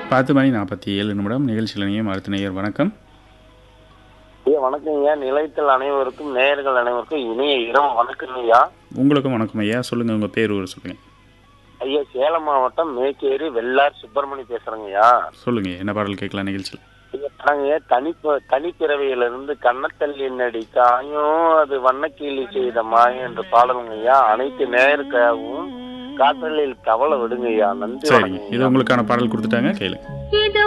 பத்து மணி நாற்பத்தி ஏழு நிமிடம் நிகழ்ச்சியில் நீங்கள் அடுத்த நேயர் வணக்கம் ஐயா வணக்கம் ஐயா நிலையத்தில் அனைவருக்கும் நேயர்கள் அனைவருக்கும் இனிய இரவு வணக்கம் ஐயா உங்களுக்கும் வணக்கம் ஐயா சொல்லுங்கள் உங்கள் பேர் ஊர் சொல்லுங்கள் ஐயா சேலம் மாவட்டம் மேச்சேரி வெள்ளார் சுப்பிரமணி பேசுறேங்க ஐயா சொல்லுங்கள் என்ன பாடல் கேட்கலாம் நிகழ்ச்சியில் ஐயா நாங்க தனிப்ப தனிப்பிறவையிலிருந்து கண்ணத்தள்ளின் அடி காயும் அது வண்ணக்கீழி செய்த மாயம் என்ற பாடலுங்க ஐயா அனைத்து நேயருக்காகவும் காற்றலில் கவலை விடுங்க ஐயா நன்றி சரிங்க வணக்கம் இது உங்களுக்கான பாடல் கொடுத்துட்டாங்க கேளுங்க இது